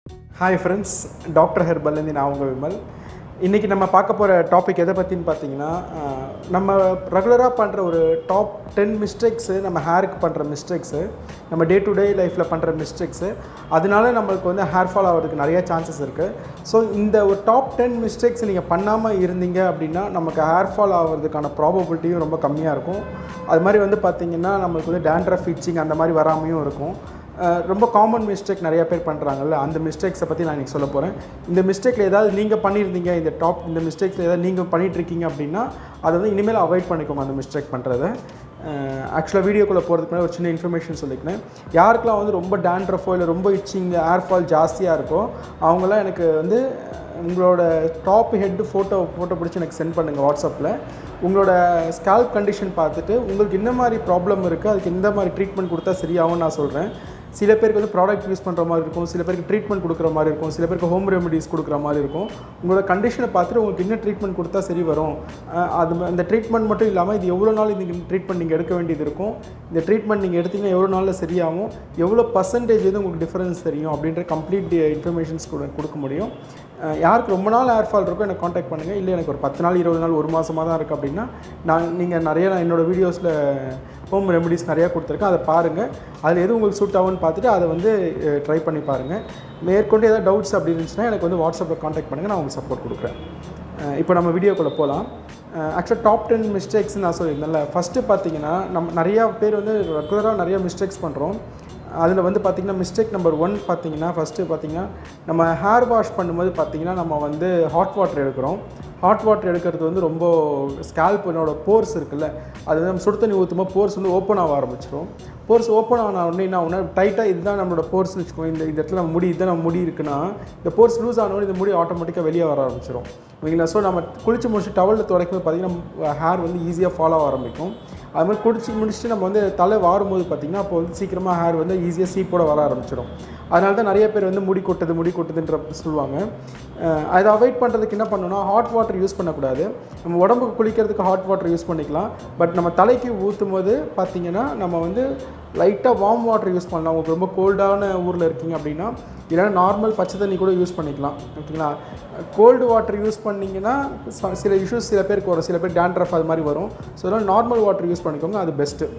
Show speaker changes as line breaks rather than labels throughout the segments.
hi friends doctor ஹெர்பல்லேருந்து நான் உங்கள் விமல் இன்றைக்கி நம்ம பார்க்க போகிற டாபிக் எதை பற்றின்னு பார்த்தீங்கன்னா அஹ், நம்ம ரெகுலராக பண்ணுற ஒரு டாப் டென் மிஸ்டேக்ஸு நம்ம ஹேருக்கு பண்ணுற மிஸ்டேக்ஸு நம்ம டே டு டே லைஃப்பில் பண்ணுற மிஸ்டேக்ஸு அதனால நம்மளுக்கு வந்து ஹேர் ஃபால் ஆகிறதுக்கு நிறைய சான்சஸ் இருக்குது ஸோ இந்த ஒரு டாப் டென் மிஸ்டேக்ஸ் நீங்கள் பண்ணாமல் இருந்தீங்க அப்படின்னா நமக்கு ஹேர் ஃபால் ஆகிறதுக்கான ப்ராபபிலிட்டியும் ரொம்ப கம்மியாக இருக்கும் அது மாதிரி வந்து பார்த்திங்கன்னா நம்மளுக்கு வந்து டேண்ட்ரஃப் இச்சிங் அந்த மாதிரி வராமையும் இருக்கும் அஹ் ரொம்ப காமன் மிஸ்டேக் நிறைய பேர் பண்ணுறாங்கல்ல அந்த மிஸ்டேக்ஸை பற்றி நான் இன்றைக்கி சொல்ல போகிறேன் இந்த மிஸ்டேக்கில் ஏதாவது நீங்கள் பண்ணியிருந்தீங்க இந்த டாப் இந்த மிஸ்டேக்ஸில் ஏதாவது நீங்கள் பண்ணிட்டு இருக்கீங்க அப்படின்னா அதை வந்து இனிமேல் அவாய்ட் பண்ணிக்கோங்க அந்த மிஸ்டேக் பண்ணுறதை ஆக்சுவலாக வீடியோக்குள்ளே போகிறதுக்கு முன்னாடி ஒரு சின்ன இன்ஃபர்மேஷன் சொல்லிக்கிறேன் யாருக்கெல்லாம் வந்து ரொம்ப டேண்ட்ரஃபோ இல்லை ரொம்ப இச்சிங் ஏர் ஃபால் ஜாஸ்தியாக இருக்கோ அவங்களாம் எனக்கு வந்து உங்களோட டாப் ஹெட் ஃபோட்டோ ஃபோட்டோ பிடிச்சி எனக்கு சென்ட் பண்ணுங்கள் வாட்ஸ்அப்பில் உங்களோட ஸ்கேல்ப் கண்டிஷன் பார்த்துட்டு உங்களுக்கு என்ன மாதிரி ப்ராப்ளம் இருக்குது அதுக்கு எந்த மாதிரி ட்ரீட்மெண்ட் கொடுத்தா சரியாகும்னு நான் சொல்கிறேன் சில பேருக்கு வந்து ப்ராடக்ட் யூஸ் பண்ணுற மாதிரி இருக்கும் சில பேருக்கு ட்ரீட்மெண்ட் கொடுக்குற மாதிரி இருக்கும் சில பேருக்கு ஹோம் ரெமெடிஸ் கொடுக்குற மாதிரி இருக்கும் உங்களோட கண்டிஷனை பார்த்துட்டு உங்களுக்கு என்ன ட்ரீட்மெண்ட் கொடுத்தா சரி வரும் அஹ் அது ம- அந்த ட்ரீட்மெண்ட் மட்டும் இல்லாமல் இது எவ்வளோ நாள் இந்த ட்ரீட்மெண்ட் நீங்கள் எடுக்க வேண்டியது இருக்கும் இந்த ட்ரீட்மெண்ட் நீங்கள் எடுத்தீங்கன்னா எவ்வளோ நாளில் சரியாகும் எவ்வளோ பர்சன்டேஜ் வந்து உங்களுக்கு டிஃபரன்ஸ் தெரியும் அப்படின்ற கம்ப்ளீட் இன்ஃபர்மேஷன்ஸ் கூட கொடுக்க முடியும் அஹ் யாருக்கு ரொம்ப நாள் ஏர் ஃபால் இருக்கோ எனக்கு காண்டாக்ட் பண்ணுங்கள் இல்லை எனக்கு ஒரு பத்து நாள் இருபது நாள் ஒரு மாதமாக தான் இருக்குது அப்படின்னா நான் நீங்கள் நிறைய நான் என்னோடய வீடியோஸில் ஹோம் ரெமடிஸ் நிறையா கொடுத்துருக்கேன் அதை பாருங்கள் அதில் எது உங்களுக்கு சூட் ஆகும்னு பார்த்துட்டு அதை வந்து ட்ரை பண்ணி பாருங்கள் மேற்கொண்டு ஏதாவது டவுட்ஸ் அப்படி இருந்துச்சுன்னா எனக்கு வந்து வாட்ஸ்அப்பில் காண்டாக்ட் பண்ணுங்கள் நான் உங்களுக்கு சப்போர்ட் கொடுக்குறேன் அஹ் இப்போ நம்ம வீடியோக்குள்ளே போகலாம் ஆக்சுவலாக டாப் டென் மிஸ்டேக்ஸ் நான் சொல்லியிருந்தேன்ல ஃபஸ்ட்டு பார்த்தீங்கன்னா நம்ம நிறையா பேர் வந்து ரெகுலராக நிறைய மிஸ்டேக்ஸ் பண்ணுறோம் அதில் வந்து பார்த்திங்கன்னா மிஸ்டேக் நம்பர் ஒன் பார்த்தீங்கன்னா ஃபஸ்ட்டு பார்த்தீங்கன்னா நம்ம ஹேர் வாஷ் பண்ணும்போது பார்த்தீங்கன்னா நம்ம வந்து ஹாட் வாட்டர் எடுக்கிறோம் ஹாட் வாட்டர் எடுக்கிறது வந்து ரொம்ப ஸ்கேல்பினோட போர்ஸ் இருக்குல்ல அது வந்து நம்ம சுடு தண்ணி ஊற்றும்போது போர்ஸ் வந்து ஓப்பன் ஆக ஆரம்பிச்சிடும் போர்ஸ் ஓப்பன் ஆன உடனே என்ன ஒன்று டைட்டாக இதுதான் நம்மளோட போர்ஸ்னு வச்சுக்கோங்க இந்த இந்த இடத்துல நம்ம முடி இதுதான் நம்ம முடி இருக்குன்னா இந்த போர்ஸ் லூஸ் ஆனோடனே இந்த முடி ஆட்டோமேட்டிக்காக வெளியே வர ஆரம்பிச்சிடும் ஓகேங்களா ஸோ நம்ம குளிச்சு முடிச்சு டவலில் துடைக்கும் போது பார்த்தீங்கன்னா ஹேர் வந்து ஈஸியாக ஃபாலோ ஆரம்பிக்கும் அது மாதிரி குடிச்சு முடிச்சுட்டு நம்ம வந்து தலை வாரும்போது பார்த்திங்கன்னா அப்போ வந்து சீக்கிரமாக ஹேர் வந்து ஈஸியாக சீப்போட வர ஆரம்பிச்சிடும் அதனால தான் நிறைய பேர் வந்து முடி கொட்டுது முடி கொட்டுதுன்ற சொல்லுவாங்க அஹ் அதை அவாய்ட் பண்ணுறதுக்கு என்ன பண்ணணும்னா ஹாட் வாட்டர் யூஸ் பண்ணக்கூடாது நம்ம உடம்புக்கு குளிக்கிறதுக்கு ஹாட் வாட்டர் யூஸ் பண்ணிக்கலாம் பட் நம்ம தலைக்கு ஊற்றும் போது பார்த்திங்கன்னா நம்ம வந்து லைட்டாக வார்ம் வாட்டர் யூஸ் பண்ணலாம் உங்களுக்கு ரொம்ப கோல்டான ஊரில் இருக்கீங்க அப்படின்னா இல்லைன்னா நார்மல் பச்சை தண்ணி கூட யூஸ் பண்ணிக்கலாம் ஓகேங்களா கோல்டு வாட்டர் யூஸ் பண்ணிங்கன்னா ச- சில இஷ்யூஸ் சில பேருக்கு வரும் சில பேர் டேண்ட்ரஃப் அது மாதிரி வரும் ஸோ அதனால் நார்மல் வாட்டர் யூஸ் பண்ணிக்கோங்க அது பெஸ்ட்டு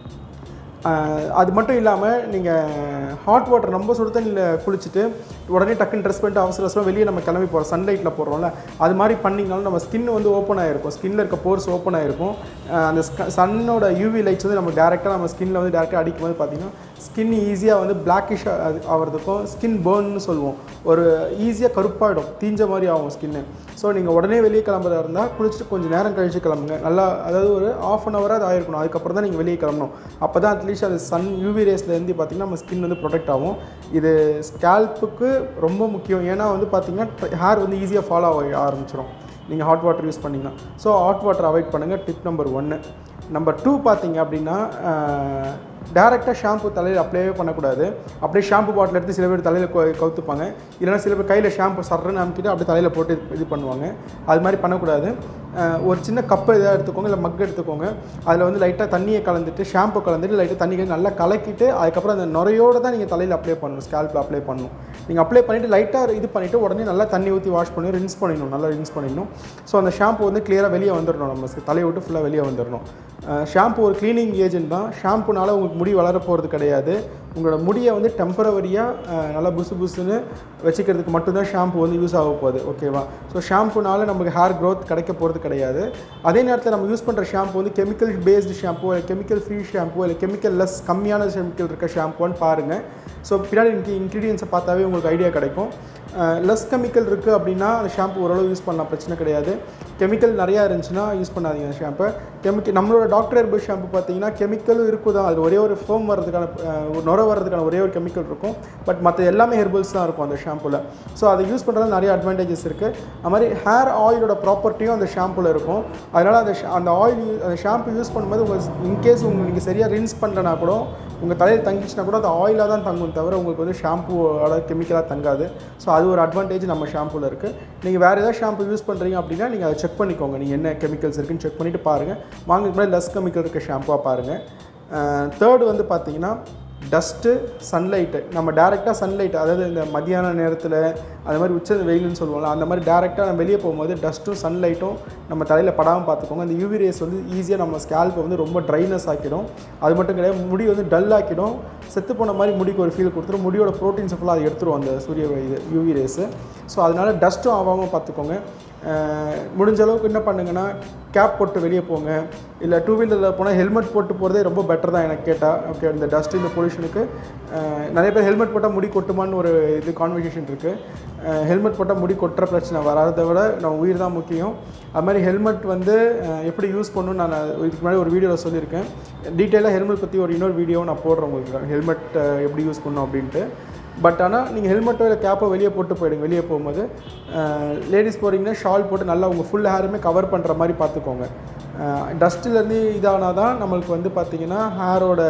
அது மட்டும் இல்லாமல் நீங்கள் ஹாட் வாட்டர் ரொம்ப சுடு தண்ணியில் குளிச்சுட்டு உடனே டக்குன்னு ட்ரெஸ் பண்ணிட்டு அவசர அவசரம் வெளியே நம்ம கிளம்பி போகிறோம் சன்லைட்டில் போடுறோம்ல அது மாதிரி பண்ணிங்கனாலும் நம்ம ஸ்கின் வந்து ஓப்பன் ஆகிருக்கும் ஸ்கின்ல இருக்க போர்ஸ் ஓப்பன் ஆகிருக்கும் அந்த சன்னோட யூவி லைட்ஸ் வந்து நம்ம டேரெக்டாக நம்ம ஸ்கின்ல வந்து டேரெக்டாக அடிக்கும் போது பார்த்தீங்கன்னா ஸ்கின் ஈஸியாக வந்து பிளாக்கிஷ் ஆகிறதுக்கும் ஸ்கின் பேர்ன்னு சொல்லுவோம் ஒரு ஈஸியாக கருப்பாயிடும் தீஞ்ச மாதிரி ஆகும் ஸ்கின்னு ஸோ நீங்கள் உடனே வெளியே கிளம்புறதா இருந்தால் குளிச்சுட்டு கொஞ்சம் நேரம் கழிச்சு கிளம்புங்க நல்லா அதாவது ஒரு ஆஃப் அன் ஹவராக அது ஆயிருக்கணும் அதுக்கப்புறம் தான் நீங்கள் வெளியே கிளம்பணும் அப்போ தான் அட்லீஸ்ட் அது சன் யூவி ரேஸ்லேருந்து பார்த்தீங்கன்னா நம்ம ஸ்கின் வந்து ப்ரொடெக்ட் ஆகும் இது ஸ்கேல்ப்புக்கு ரொம்ப முக்கியம் ஏன்னா வந்து பார்த்தீங்கன்னா ஹேர் வந்து ஈஸியாக ஃபாலோ ஆக ஆரம்பிச்சிடும் நீங்கள் ஹாட் வாட்டர் யூஸ் பண்ணிங்கன்னா ஸோ ஹாட் வாட்டர் அவாய்ட் பண்ணுங்கள் டிப் நம்பர் ஒன்று நம்பர் டூ பார்த்தீங்க அப்படின்னா டேரெக்டாக ஷாம்பு தலையில் அப்ளைவே பண்ணக்கூடாது அப்படியே ஷாம்பு பாட்டில் எடுத்து சில பேர் தலையில் கவுத்துப்பாங்க இல்லைன்னா சில பேர் கையில் ஷாம்பு சர்றன்னு அமுக்கிட்டு அப்படியே தலையில் போட்டு இது- இது பண்ணுவாங்க அது மாதிரி பண்ணக்கூடாது அஹ், ஒரு சின்ன கப்பு எதாவது எடுத்துக்கோங்க இல்லை மக் எடுத்துக்கோங்க அதில் வந்து லைட்டாக தண்ணியை கலந்துட்டு ஷாம்பு கலந்துட்டு லைட்டாக தண்ணி கலந்து நல்லா கலக்கிட்டு அதுக்கப்புறம் அந்த நுரையோடு தான் நீங்கள் தலையில் அப்ளை பண்ணணும் ஸ்கேல்பில் அப்ளை பண்ணணும் நீங்கள் அப்ளை பண்ணிவிட்டு லைட்டாக இது பண்ணிவிட்டு உடனே நல்லா தண்ணி ஊற்றி வாஷ் பண்ணி ரின்ஸ் பண்ணிடணும் நல்லா ரின்ஸ் பண்ணிடணும் ஸோ அந்த ஷாம்பு வந்து கிளியராக வெளியே வந்துடணும் நம்ம தலையை விட்டு ஃபுல்லாக வெளியே வந்துடணும் ஷாம்பு ஒரு க்ளீனிங் ஏஜென்ட் தான் ஷாம்புனால உங்களுக்கு முடி வளர போகிறது கிடையாது உங்களோட முடியை வந்து டெம்பரவரியாக நல்லா புசு புசுன்னு வச்சுக்கிறதுக்கு மட்டும்தான் ஷாம்பு வந்து யூஸ் ஆக போகுது ஓகேவா ஸோ ஷாம்புனால நமக்கு ஹேர் growth கிடைக்க போகிறது கிடையாது அதே நேரத்தில் நம்ம யூஸ் பண்ணுற ஷாம்பு வந்து கெமிக்கல் பேஸ்டு ஷாம்பு இல்லை கெமிக்கல் ஃப்ரீ ஷாம்பு இல்லை கெமிக்கல் லெஸ் கம்மியான கெமிக்கல் இருக்க ஷாம்புன்னு பாருங்கள் ஸோ பின்னாடி இன்கி இன்க்ரீடியன்ஸை பார்த்தாவே உங்களுக்கு ஐடியா கிடைக்கும் லெஸ் கெமிக்கல் இருக்குது அப்படின்னா அந்த ஷாம்பு ஓரளவு யூஸ் பண்ணலாம் பிரச்சனை கிடையாது கெமிக்கல் நிறையா இருந்துச்சுன்னா யூஸ் பண்ணாதீங்க அந்த ஷாம்பை கெமிக்கல் நம்மளோட டாக்டர் ஹெர்பல் ஷாம்பு பார்த்தீங்கன்னா கெமிக்கலும் இருக்கும் தான் அது ஒரே ஒரு ஃபோம் வர்றதுக்கான அஹ், ஒரு நுர வர்றதுக்கான ஒரே ஒரு கெமிக்கல் இருக்கும் பட் மற்ற எல்லாமே ஹெர்பல்ஸ் தான் இருக்கும் அந்த ஷாம்புல ஸோ அதை யூஸ் பண்ணுறது நிறைய அட்வான்டேஜஸ் இருக்குது அது மாதிரி ஹேர் ஆயிலோட ப்ராப்பர்ட்டியும் அந்த ஷாம்புல இருக்கும் அதனால் அந்த ஷா- அந்த ஆயில் அந்த ஷாம்பு யூஸ் பண்ணும்போது உங்கள் இன்கேஸ் உங்களுக்கு நீங்கள் சரியாக ரின்ஸ் பண்ணலனா கூட உங்கள் தலையில் தங்கிச்சுன்னா கூட அது ஆயிலாக தான் தங்கும் தவிர உங்களுக்கு வந்து ஷாம்புவோட கெமிக்கலாக தங்காது ஸோ அது ஒரு அட்வான்டேஜ் நம்ம ஷாம்புல இருக்குது நீங்கள் வேறு ஏதாவது ஷாம்பு யூஸ் பண்ணுறீங்க அப்படின்னா நீங்கள் அதை செக் பண்ணிக்கோங்க நீங்கள் என்ன கெமிக்கல்ஸ் இருக்குன்னு செக் பண்ணிவிட்டு பாருங்கள் வாங்குறதுக்கு முன்னாடி லெஸ் கெமிக்கல் இருக்க ஷாம்புவாக பாருங்கள் தேர்டு வந்து பார்த்தீங்கன்னா டஸ்ட்டு சன்லைட்டு நம்ம டேரெக்டாக சன்லைட் அதாவது இந்த மதியான நேரத்தில் அது மாதிரி உச்ச வெயில்னு சொல்லுவோம்ல அந்த மாதிரி டேரெக்டாக நம்ம வெளியே போகும்போது டஸ்ட்டும் சன்லைட்டும் நம்ம தலையில் படாமல் பார்த்துக்கோங்க அந்த யூவி ரேஸ் வந்து ஈஸியாக நம்ம ஸ்கேல்ப்பை வந்து ரொம்ப ட்ரைனஸ் ஆக்கிடும் அது மட்டும் கிடையாது முடி வந்து டல் ஆக்கிடும் செத்து போன மாதிரி முடிக்கு ஒரு ஃபீல் கொடுத்துரும் முடியோட ப்ரோட்டீன்ஸ் ஃபுல்லாக அது எடுத்துரும் அந்த சூரிய இது யூவி ரேஸு ஸோ அதனால் டஸ்ட்டும் ஆகாமல் பார்த்துக்கோங்க அஹ் முடிஞ்ச அளவுக்கு என்ன பண்ணுங்கன்னா கேப் போட்டு வெளியே போங்க இல்லை டூ வீலரில் போனால் ஹெல்மெட் போட்டு போகிறதே ரொம்ப பெட்டர் தான் எனக்கு கேட்டால் ஓகே இந்த டஸ்ட் இந்த பொல்யூஷனுக்கு நிறைய பேர் ஹெல்மெட் போட்டால் முடி கொட்டுமான்னு ஒரு இது கான்வர்சேஷன் இருக்குது ஹெல்மெட் போட்டால் முடி கொட்டுற பிரச்சனை வராதை விட நம்ம உயிர் தான் முக்கியம் அது மாதிரி ஹெல்மெட் வந்து அஹ், எப்படி யூஸ் பண்ணணும்னு நான் இதுக்கு முன்னாடி ஒரு வீடியோவில் சொல்லியிருக்கேன் டீட்டெயிலாக ஹெல்மெட் பற்றி ஒரு இன்னொரு வீடியோ நான் போடுறேன் உங்களுக்கு ஹெல்மெட் எப்படி யூஸ் பண்ணணும் அப்படின்ட்டு பட் ஆனால் நீங்கள் ஹெல்மெட்டோ இல்லை கேப்போ வெளியே போட்டு போயிடுங்க வெளியே போகும்போது லேடிஸ் போகிறீங்கன்னா ஷால் போட்டு நல்லா உங்கள் ஃபுல் ஹேருமே கவர் பண்ணுற மாதிரி பார்த்துக்கோங்க டஸ்ட்டிலேருந்து இதானால் தான் நம்மளுக்கு வந்து பார்த்திங்கன்னா ஹேரோட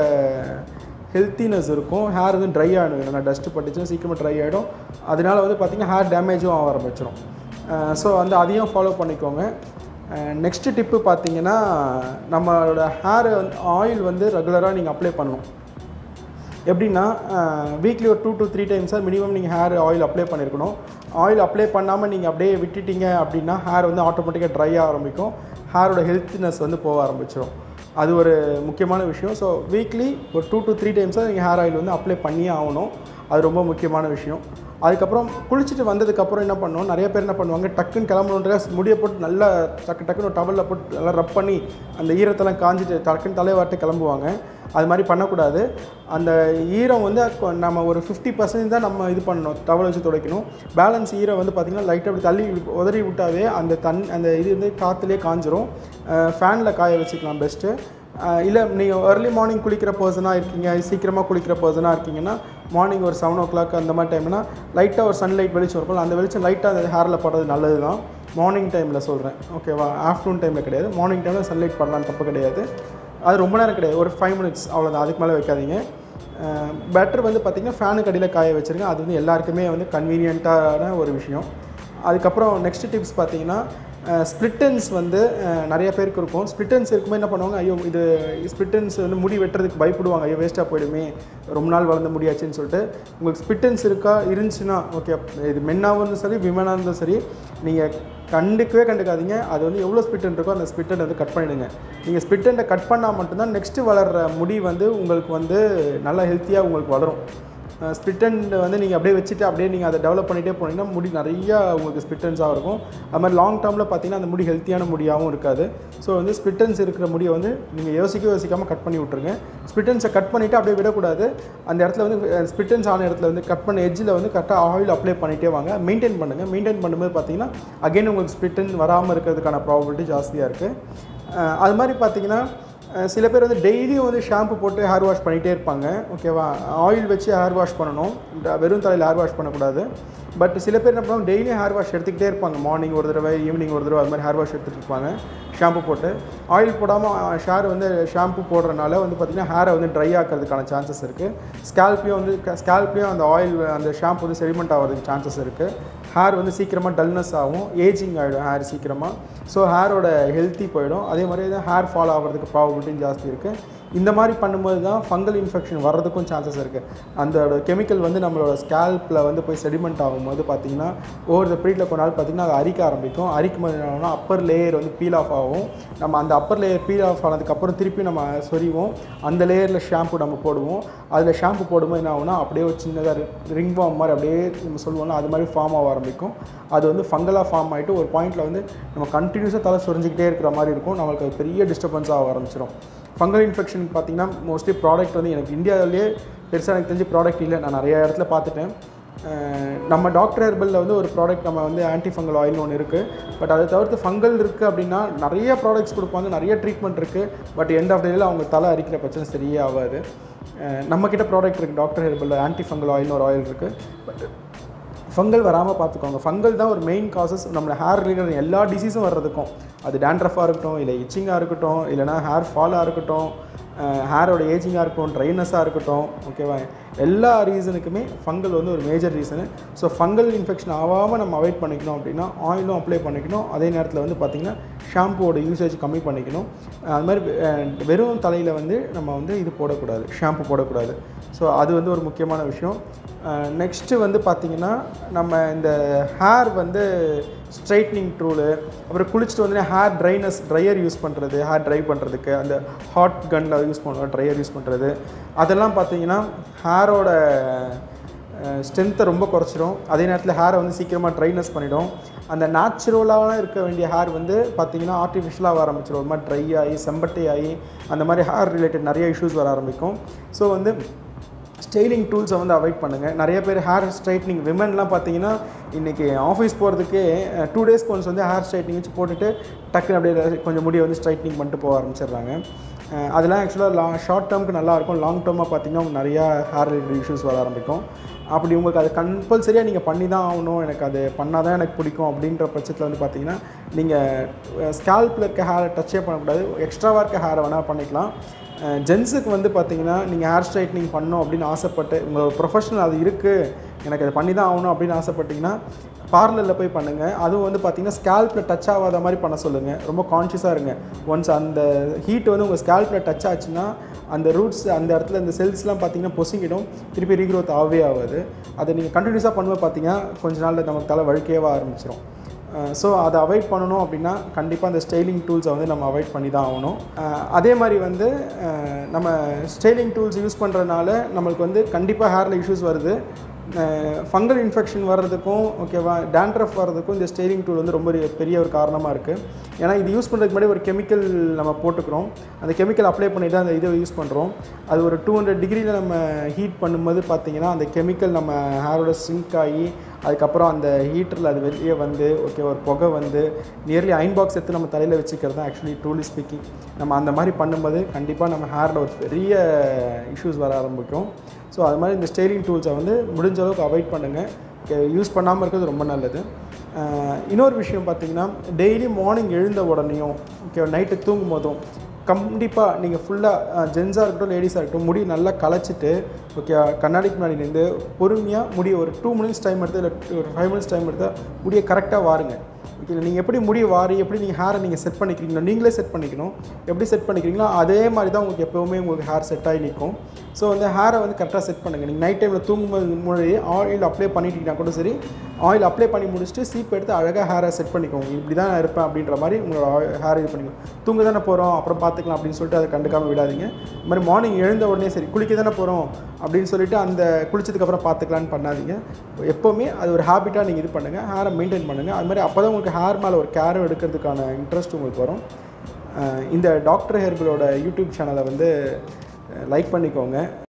ஹெல்த்தினஸ் இருக்கும் ஹேர் வந்து ட்ரை ஆகிடும் ஏன்னா டஸ்ட்டு பட்டுச்சுன்னா சீக்கிரமாக ட்ரை ஆகிடும் அதனால வந்து பார்த்திங்கன்னா ஹேர் டேமேஜும் ஆக ஆரம்பிச்சிடும் ஸோ வந்து அதையும் ஃபாலோ பண்ணிக்கோங்க நெக்ஸ்ட்டு டிப்பு பார்த்தீங்கன்னா நம்மளோட ஹேர் வந்து ஆயில் வந்து ரெகுலராக நீங்கள் அப்ளை பண்ணணும் எப்படின்னா வீக்லி ஒரு டூ to த்ரீ டைம்ஸாக மினிமம் நீங்கள் ஹேர் ஆயில் அப்ளை பண்ணியிருக்கணும் ஆயில் அப்ளை பண்ணாமல் நீங்கள் அப்படியே விட்டுட்டீங்க அப்படின்னா ஹேர் வந்து ஆட்டோமேட்டிக்காக ட்ரை ஆக ஆரம்பிக்கும் ஹேரோட ஹெல்த்தினஸ் வந்து போக ஆரம்பிச்சிடும் அது ஒரு முக்கியமான விஷயம் ஸோ வீக்லி ஒரு டூ to த்ரீ டைம்ஸாக நீங்கள் ஹேர் ஆயில் வந்து அப்ளை பண்ணியே ஆகணும் அது ரொம்ப முக்கியமான விஷயம் அதுக்கப்புறம் குளிச்சுட்டு வந்ததுக்கப்புறம் என்ன பண்ணுவோம் நிறைய பேர் என்ன பண்ணுவாங்க டக்குன்னு கிளம்பணுன்ற முடியை போட்டு நல்லா டக்கு டக்குன்னு ஒரு டவலில் போட்டு நல்லா ரப் பண்ணி அந்த ஈரத்தெல்லாம் காஞ்சிட்டு டக்குன்னு தலைவாட்டு கிளம்புவாங்க அது மாதிரி பண்ணக்கூடாது அந்த ஈரம் வந்து கொ- நம்ம ஒரு ஃபிஃப்டி பர்சன்ட் தான் நம்ம இது பண்ணணும் டவல் வச்சு துடைக்கணும் பேலன்ஸ் ஈரம் வந்து பார்த்திங்கன்னா லைட்டாக அப்படி தள்ளி உதறி விட்டாவே அந்த தன் அந்த இது வந்து காற்றுலேயே காஞ்சிரும் ஃபேனில் காய வச்சுக்கலாம் பெஸ்ட்டு இல்லை நீங்கள் early மார்னிங் குளிக்கிற பர்சனாக இருக்கீங்க சீக்கிரமாக குளிக்கிற பர்சனாக இருக்கீங்கன்னா மார்னிங் ஒரு செவன் ஓ கிளாக் அந்த மாதிரி டைம்னா லைட்டாக ஒரு சன்லைட் வெளிச்சம் இருக்கும் அந்த வெளிச்சம் லைட்டாக அந்த ஹேரில் படுறது நல்லது தான் மார்னிங் டைமில் சொல்கிறேன் ஓகேவா ஆஃப்டர்நூன் டைமில் கிடையாது மார்னிங் டைமில் சன்லைட் படலாம் தப்பு கிடையாது அது ரொம்ப நேரம் கிடையாது ஒரு ஃபைவ் மினிட்ஸ் அவ்வளோதான் அதுக்கு மேலே வைக்காதீங்க பெட்டர் வந்து பார்த்திங்கன்னா ஃபேனுக்கு அடியில் காய வச்சுருங்க அது வந்து எல்லாருக்குமே வந்து கன்வீனியண்ட்டான ஒரு விஷயம் அதுக்கப்புறம் நெக்ஸ்ட் டிப்ஸ் பார்த்தீங்கன்னா ஸ்ப்ளிட்டன்ஸ் வந்து அஹ், நிறைய பேருக்கு இருக்கும் ஸ்ப்ளிட்டன்ஸ் இருக்கும்போது என்ன பண்ணுவாங்க ஐயோ இது ஸ்ப்ளிட்டன்ஸ் வந்து முடி வெட்டுறதுக்கு பயப்படுவாங்க ஐயோ வேஸ்ட்டாக போயிடுமே ரொம்ப நாள் வளர்ந்த முடியாச்சுன்னு சொல்லிட்டு உங்களுக்கு ஸ்ப்ளிட்டன்ஸ் இருக்கா இருந்துச்சுன்னா ஓகே இது மென்னாகவும் இருந்தாலும் சரி விமனாக இருந்தாலும் சரி நீங்கள் கண்டுக்கவே கண்டுக்காதீங்க அது வந்து எவ்வளோ ஸ்பிட்டன் இருக்கோ அந்த ஸ்பிட்டன் வந்து கட் பண்ணிவிடுங்க நீங்கள் ஸ்பிட்டனை கட் பண்ணால் மட்டும்தான் நெக்ஸ்ட்டு வளர்கிற முடி வந்து உங்களுக்கு வந்து நல்லா ஹெல்த்தியாக உங்களுக்கு வளரும் ஸ்பிட்டன் வந்து நீங்கள் அப்படியே வச்சுட்டு அப்படியே நீங்கள் அதை டெவலப் பண்ணிகிட்டே போனீங்கன்னா முடி நிறையா உங்களுக்கு ஸ்பிட்டன்ஸாக இருக்கும் அது மாதிரி லாங் டேர்மில் பார்த்தீங்கன்னா அந்த முடி ஹெல்த்தியான முடியாகவும் இருக்காது ஸோ வந்து ஸ்பிட்டன்ஸ் இருக்கிற முடியை வந்து நீங்கள் யோசிக்க யோசிக்காமல் கட் பண்ணி விட்ருங்க ஸ்பிட்டன்ஸை கட் பண்ணிவிட்டு அப்படியே விடக்கூடாது அந்த இடத்துல வந்து ஸ்பிட்டன்ஸ் ஆன இடத்துல வந்து கட் பண்ண எட்ஜில் வந்து கரெக்டாக ஆயில் அப்ளை பண்ணிகிட்டே வாங்க மெயின்டைன் பண்ணுங்கள் மெயின்டைன் பண்ணும்போது பார்த்தீங்கன்னா அகைன் உங்களுக்கு ஸ்பிட்டன் வராமல் இருக்கிறதுக்கான ப்ராபபிலிட்டி ஜாஸ்தியாக இருக்குது அது மாதிரி பார்த்தீங்கன்னா அஹ் சில பேர் வந்து டெய்லியும் வந்து ஷாம்பு போட்டு ஹேர் வாஷ் பண்ணிகிட்டே இருப்பாங்க ஓகேவா ஆயில் வச்சு ஹேர் வாஷ் பண்ணணும் இந்த வெறும் தலையில் ஹேர் வாஷ் பண்ணக்கூடாது பட் சில பேர் என்ன பண்ணுவாங்க டெய்லியும் ஹேர் வாஷ் எடுத்துக்கிட்டே இருப்பாங்க மார்னிங் ஒரு தடவை ஈவினிங் ஒரு தடவை அது மாதிரி ஹேர் வாஷ் எடுத்துகிட்டு இருப்பாங்க ஷாம்பு போட்டு ஆயில் போடாமல் ஷேர் வந்து ஷாம்பு போடுறனால வந்து பார்த்திங்கன்னா ஹேரை வந்து ட்ரை ஆக்கிறதுக்கான சான்சஸ் இருக்குது ஸ்கேல்ப்லேயும் வந்து ஸ்கேல்ப்லேயும் அந்த ஆயில் அந்த ஷாம்பு வந்து செடிமெண்ட் ஆகிறதுக்கு சான்சஸ் இருக்குது ஹேர் வந்து சீக்கிரமாக டல்னஸ் ஆகும் ஏஜிங் ஆகிடும் ஹேர் சீக்கிரமாக ஸோ ஹேரோட ஹெல்த்தி போயிடும் அதே மாதிரி தான் ஹேர் ஃபால் ஆகிறதுக்கு ப்ராபபிலிட்டியும் ஜாஸ்தி இருக்குது இந்த மாதிரி பண்ணும்போது தான் ஃபங்கல் இன்ஃபெக்ஷன் வர்றதுக்கும் சான்சஸ் இருக்குது அந்த கெமிக்கல் வந்து நம்மளோட ஸ்கேல்பில் வந்து போய் செடிமெண்ட் ஆகும்போது பார்த்தீங்கன்னா ஓவர் த பீரியடில் கொஞ்ச நாள் பார்த்தீங்கன்னா அது அரிக்க ஆரம்பிக்கும் அரிக்கும் போது என்ன ஆகும்னா அப்பர் லேயர் வந்து பீல் ஆஃப் ஆகும் நம்ம அந்த அப்பர் லேயர் பீல் ஆஃப் ஆனதுக்கப்புறம் திருப்பி நம்ம சொறிவோம் அந்த லேயரில் ஷாம்பு நம்ம போடுவோம் அதில் ஷாம்பு போடும்போது என்ன ஆகும்னா அப்படியே ஒரு சின்னதாக ரிங் ஃபார்ம் மாதிரி அப்படியே நம்ம சொல்லுவோம்ல அது மாதிரி ஃபார்ம் ஆக ஆரம்பிக்கும் அது வந்து ஃபங்கலாக ஃபார்ம் ஆகிட்டு ஒரு பாயிண்டில் வந்து நம்ம கண்டினியூஸாக தலை சொரிஞ்சிக்கிட்டே இருக்கிற மாதிரி இருக்கும் நம்மளுக்கு அது பெரிய டிஸ்டர்பன்ஸ் ஆக ஆரம்பிச்சிடும் ஃபங்கல் இன்ஃபெக்ஷன் பார்த்தீங்கன்னா மோஸ்ட்லி ப்ராடக்ட் வந்து எனக்கு இந்தியாவிலேயே பெருசாக எனக்கு தெரிஞ்சு ப்ராடக்ட் இல்லை நான் நிறைய இடத்துல பார்த்துட்டேன் அஹ் நம்ம டாக்டர் ஹெர்பலில் வந்து ஒரு ப்ராடக்ட் நம்ம வந்து ஆன்டி ஃபங்கல் ஆயில்னு ஒன்று இருக்குது பட் அதை தவிர்த்து ஃபங்கல் இருக்குது அப்படின்னா நிறைய ப்ராடக்ட்ஸ் கொடுப்பாங்க நிறைய ட்ரீட்மெண்ட் இருக்குது பட் எண்ட் ஆஃப் டேயில் அவங்க தலை அரிக்கிற பிரச்சனை சரியே ஆகாது அஹ் நம்மக்கிட்ட ப்ராடக்ட் இருக்குது டாக்டர் ஹெர்பலில் ஆன்டி ஃபங்கல் ஆயில்னு ஒரு ஆயில் இருக்குது பட் ஃபங்கல் வராமல் பார்த்துக்கோங்க ஃபங்கல் தான் ஒரு மெயின் காசஸ் நம்ம ஹேர் ரிலேட்டட் எல்லா டிசீஸும் வர்றதுக்கும் அது டேண்ட்ரஃபாக இருக்கட்டும் இல்லை இச்சிங்காக இருக்கட்டும் இல்லைனா ஹேர் ஃபாலாக இருக்கட்டும் ஹேரோட ஏஜிங்காக இருக்கட்டும் ட்ரைனஸாக இருக்கட்டும் ஓகேவா எல்லா ரீசனுக்குமே ஃபங்கல் வந்து ஒரு major reason so fungal infection ஆகாமல் நம்ம அவாய்ட் பண்ணிக்கணும் அப்படின்னா ஆயிலும் அப்ளை பண்ணிக்கணும் அதே நேரத்தில் வந்து பார்த்திங்கன்னா ஷாம்புவோட யூசேஜ் கம்மி பண்ணிக்கணும் அது மாதிரி அஹ், வெறும் தலையில் வந்து நம்ம வந்து இது போடக்கூடாது ஷாம்பு போடக்கூடாது ஸோ அது வந்து ஒரு முக்கியமான விஷயம் நெக்ஸ்ட்டு வந்து பார்த்திங்கன்னா நம்ம இந்த ஹேர் வந்து ஸ்ட்ரைட்னிங் டூலு அப்புறம் குளிச்சுட்டு வந்து ஹேர் ட்ரைனஸ் ட்ரையர் யூஸ் பண்ணுறது ஹேர் ட்ரை பண்ணுறதுக்கு அந்த ஹாட் கன்னில் யூஸ் பண்ணுவோம் ட்ரையர் யூஸ் பண்ணுறது அதெல்லாம் பார்த்தீங்கன்னா ஹேரோட ஸ்ட்ரென்த்தை ரொம்ப குறைச்சிரும் அதே நேரத்தில் ஹேரை வந்து சீக்கிரமாக ட்ரைனஸ் பண்ணிடும் அந்த நேச்சுரலாக இருக்க வேண்டிய ஹேர் வந்து பார்த்திங்கன்னா ஆர்டிஃபிஷியலாக வர ஆரம்பிச்சிடும் ஒரு மாதிரி ட்ரை ஆகி செம்பட்டை ஆகி அந்த மாதிரி ஹேர் ரிலேட்டட் நிறைய இஷ்யூஸ் வர ஆரம்பிக்கும் ஸோ வந்து ஸ்டைலிங் டூல்ஸை வந்து அவாய்ட் பண்ணுங்கள் நிறைய பேர் ஹேர் ஸ்ட்ரைட்னிங் விமன்லாம் பார்த்தீங்கன்னா இன்றைக்கி ஆஃபீஸ் போகிறதுக்கே டூ டேஸ்க்கு ஒன்ஸ் வந்து ஹேர் ஸ்ட்ரைட்னிங் வச்சு போட்டுட்டு டக்குன்னு அப்படியே கொஞ்சம் முடியை வந்து ஸ்ட்ரைட்னிங் பண்ணிட்டு போக ஆரம்பிச்சிடுறாங்க அஹ் அதெல்லாம் ஆக்சுவலாக லா ஷார்ட் டேர்முக்கு நல்லாயிருக்கும் லாங் டேர்மாக பார்த்தீங்கன்னா உங்களுக்கு நிறையா ஹேர் ரிலேட்டட் இஷ்யூஸ் வர ஆரம்பிக்கும் அப்படி உங்களுக்கு அது கம்பல்சரியாக நீங்கள் பண்ணி தான் ஆகணும் எனக்கு அது பண்ணால் தான் எனக்கு பிடிக்கும் அப்படின்ற பட்சத்தில் வந்து பார்த்தீங்கன்னா நீங்கள் ஸ்கேல்பில் இருக்க ஹேரை டச்சே பண்ணக்கூடாது எக்ஸ்ட்ராவாக இருக்க ஹேரை வேணால் பண்ணிக்கலாம் ஜென்ஸுக்கு வந்து பார்த்தீங்கன்னா நீங்கள் ஹேர் ஸ்ட்ரைட்னிங் பண்ணணும் அப்படின்னு ஆசைப்பட்டு உங்களோட ப்ரொஃபஷனல் அது இருக்குது எனக்கு அதை பண்ணி தான் ஆகணும் அப்படின்னு ஆசைப்பட்டீங்கன்னா பார்லரில் போய் பண்ணுங்கள் அதுவும் வந்து பார்த்தீங்கன்னா ஸ்கேல்பில் டச் ஆகாத மாதிரி பண்ண சொல்லுங்கள் ரொம்ப கான்ஷியஸாக இருங்க ஒன்ஸ் அந்த ஹீட் வந்து உங்கள் ஸ்கேல்பில் டச் ஆச்சுன்னா அந்த ரூட்ஸ் அந்த இடத்துல இந்த செல்ஸ்லாம் பார்த்தீங்கன்னா பொசுங்கிடும் திருப்பி ரீக்ரோத் ஆகவே ஆகாது அதை நீங்கள் கண்டினியூஸாக பண்ணும்போது பார்த்தீங்கன்னா கொஞ்ச நாளில் நமக்கு தலை வழுக்கேவ ஆரம்பிச்சிடும் ஸோ அதை அவாய்ட் பண்ணணும் அப்படின்னா கண்டிப்பாக அந்த ஸ்டைலிங் டூல்ஸை வந்து நம்ம அவாய்ட் பண்ணி தான் ஆகணும் அஹ் அதே மாதிரி வந்து அஹ் நம்ம ஸ்டைலிங் டூல்ஸ் யூஸ் பண்ணுறதுனால நம்மளுக்கு வந்து கண்டிப்பாக ஹேரில் இஷ்யூஸ் வருது ஃபங்கல் இன்ஃபெக்ஷன் வர்றதுக்கும் ஓகேவா டேண்ட்ரஃப் வர்றதுக்கும் இந்த ஸ்டைலிங் டூல் வந்து ரொம்ப ஒரு பெரிய ஒரு காரணமாக இருக்குது ஏன்னா இது யூஸ் பண்ணுறதுக்கு முன்னாடி ஒரு கெமிக்கல் நம்ம போட்டுக்கிறோம் அந்த கெமிக்கல் அப்ளை பண்ணி தான் அந்த இதை யூஸ் பண்ணுறோம் அது ஒரு டூ ஹண்ட்ரட் டிகிரியில் நம்ம ஹீட் பண்ணும்போது பார்த்தீங்கன்னா அந்த கெமிக்கல் நம்ம ஹேரோட சிங்க் ஆகி அதுக்கப்புறம் அந்த ஹீட்டரில் அது வெளியே வந்து ஓகே ஒரு புகை வந்து நியர்லி அயன் பாக்ஸ் எடுத்து நம்ம தலையில் வச்சுக்கிறது தான் ஆக்சுவலி ட்ரூலி ஸ்பீக்கிங் நம்ம அந்த மாதிரி பண்ணும்போது கண்டிப்பாக நம்ம ஹேரில் ஒரு பெரிய இஷ்யூஸ் வர ஆரம்பிக்கும் ஸோ அது மாதிரி இந்த ஸ்டைலிங் டூல்ஸை வந்து முடிஞ்ச அளவுக்கு அவாய்ட் பண்ணுங்கள் யூஸ் பண்ணாமல் இருக்கிறது ரொம்ப நல்லது அஹ் இன்னொரு விஷயம் பார்த்தீங்கன்னா டெய்லி மார்னிங் எழுந்த உடனேயும் ஓகே நைட்டு தூங்கும் போதும் கண்டிப்பாக நீங்கள் ஃபுல்லாக ஜென்ஸாக இருக்கட்டும் லேடிஸாக இருக்கட்டும் முடி நல்லா களைச்சிட்டு ஓகே கண்ணாடிக்கு முன்னாடி நின்று பொறுமையாக முடிய ஒரு டூ மினிட்ஸ் டைம் எடுத்து இல்லை ஒரு ஃபைவ் மினிட்ஸ் டைம் எடுத்தால் முடியை கரெக்டாக வாருங்க ஓகே நீங்கள் எப்படி முடிய வாரி எப்படி நீங்கள் ஹேரை நீங்கள் செட் பண்ணிக்கிறீங்களோ நீங்களே செட் பண்ணிக்கணும் எப்படி செட் பண்ணிக்கிறீங்களோ அதே மாதிரி தான் உங்களுக்கு எப்போவுமே உங்களுக்கு ஹேர் செட் ஆகி நிற்கும் ஸோ அந்த ஹேரை வந்து கரெக்டாக செட் பண்ணுங்கள் நீங்கள் நைட் டைமில் தூங்கும்போது முன்னாடி ஆயில் அப்ளை பண்ணிட்டீங்கன்னா கூட சரி ஆயில் அப்ளை பண்ணி முடிச்சுட்டு சீப் எடுத்து அழகாக ஹேரை செட் பண்ணிக்கோங்க இப்படி தான் நான் இருப்பேன் அப்படின்ற மாதிரி உங்களோட ஹேர் இது பண்ணிக்கோங்க தூங்க தானே போகிறோம் அப்புறம் பார்த்துக்கலாம் அப்படின்னு சொல்லிட்டு அதை கண்டுக்காமல் விடாதீங்க இந்த மாதிரி மார்னிங் எழுந்த உடனே சரி குளிக்க தானே போகிறோம் அப்படின்னு சொல்லிட்டு அந்த குளிச்சதுக்கப்புறம் பார்த்துக்கலான்னு பண்ணாதீங்க எப்போவுமே அது ஒரு ஹேபிட்டாக நீங்கள் இது பண்ணுங்கள் ஹேரை மெயின்டைன் பண்ணுங்கள் அது மாதிரி அப்போ தான் உங்களுக்கு ஹேர் மேலே ஒரு கேரும் எடுக்கிறதுக்கான இன்ட்ரெஸ்ட் உங்களுக்கு வரும் அஹ் இந்த டாக்டர் ஹெர்பலோட யூடியூப் சேனலை வந்து லைக் பண்ணிக்கோங்க